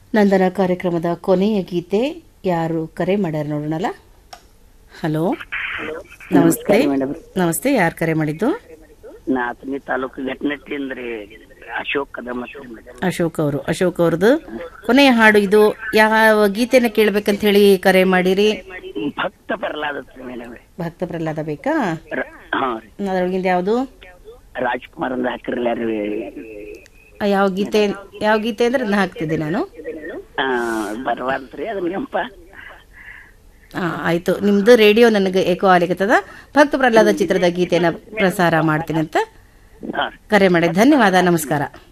ನಂದನ ಕಾರ್ಯಕ್ರಮದ ಕೊನೆಯ ಗೀತೆ ಯಾರು ಕರೆ ಮಾಡ್ಯಾರ ನೋಡೋಣಲ್ಲ ಹಲೋ ನಮಸ್ತೆ ಮೇಡಮ್ ನಮಸ್ತೆ ಯಾರು ಕರೆ ಮಾಡಿದ್ದು ನಾತನಿ ತಾಲೂಕು ಘಟನಟ್ಟಿ ಅಂದ್ರೆ ಅಶೋಕ್ ಕದಮ್ ಅಂತ ಮೇಡಮ್ ಅಶೋಕ್ ಅವರು ಅಶೋಕ್ ಅವ್ರದ್ದು ಕೊನೆಯ ಹಾಡು ಇದು ಯಾವ ಗೀತೆನ ಕೇಳ್ಬೇಕಂತ ಹೇಳಿ ಕರೆ ಮಾಡಿರಿ ಭಕ್ತ ಪ್ರಹ್ಲಾದ ಮೇಡಮ್ ಭಕ್ತ ಪ್ರಹ್ಲಾದ ಬೇಕಾ ಹಾ ರೀ ಅದರೊಳಗಿಂದ ಯಾವುದು ರಾಜ್ಕುಮಾರ್ ಅಂದ ಹಾಕಿರಲ್ಲ ರೀ ಆ, ಯಾವ ಗೀತೆ ಯಾವ ಗೀತೆ ಅಂದ್ರೆ ಅದನ್ನ ಹಾಕ್ತಿದ್ದೆ ನಾನು ಆ, ಬರವಾಲ್ತ್ರಿ ಅದನ್ನ ನೆಂಪ ಆ, ಆಯ್ತು ನಿಮ್ದು ರೇಡಿಯೋ ನನಗೆ ಏಕೋ ಆಗ್ಲಿಕತ್ತದ ಭಕ್ತ ಪ್ರಹ್ಲಾದ ಚಿತ್ರದ ಗೀತೆನ ಪ್ರಸಾರ ಮಾಡ್ತೀನಿ ಅಂತ ಹಾ ಕರೆ ಮಾಡಿ ಧನ್ಯವಾದ ನಮಸ್ಕಾರ